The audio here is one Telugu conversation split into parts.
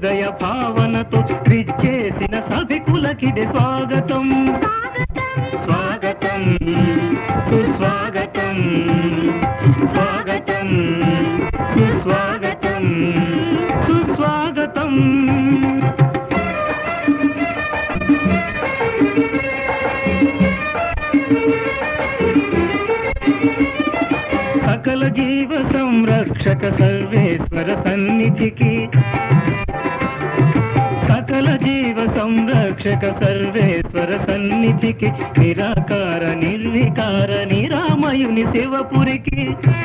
హృదయ భావనతో విచ్చేసిన సభికులకిది స్వాగతం స్వాగతం సుస్వాగతం స్వాగతం సుస్వాగతం సుస్వాగతం సకల జీవ సంరక్షక సర్వేశ్వర సన్నిధికి సకల జీవ సంరక్షక సర్వేశ్వర సన్నిధికి నిరాకార నిర్వికార నిరామయుని శివపురికి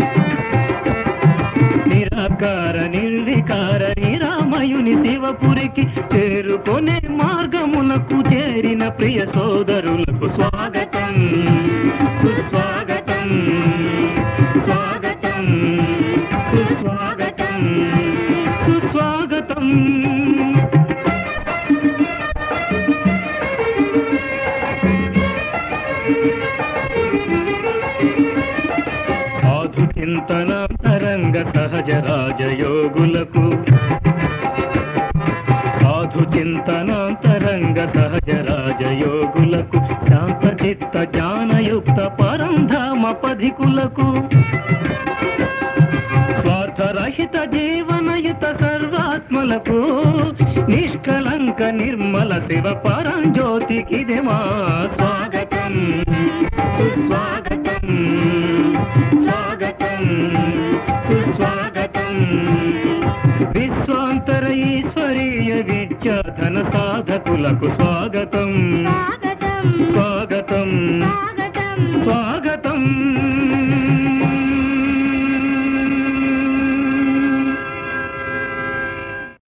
నిరాకార నిర్వికార నిరామయుని శివపురికి చేరుకొనే మార్గమునకు చేరిన ప్రియ సోదరులకు స్వాగతం సుస్వాగతం స్వాగతం సుస్వాగతం సుస్వాగతం సాధు చింతనాంతరంగ సహజ రాజయోగులకు సాధు చింతనాంతరంగ సహజ రాజయోగులకు శాంత చిత్త జ్ఞానయుక్త పరంధామ పధికులకు స్వార్థరహిత జీవనయుత సర్వాత్మలకు నిష్కలంక నిర్మల శివ పరంజ్యోతికి మా స్వాగతం సుస్వాగతం స్వాగతం సుస్వాగతం విశ్వాంతర ఈశ్వరీయ విద్యాధన సాధకులకు స్వాగతం స్వాగతం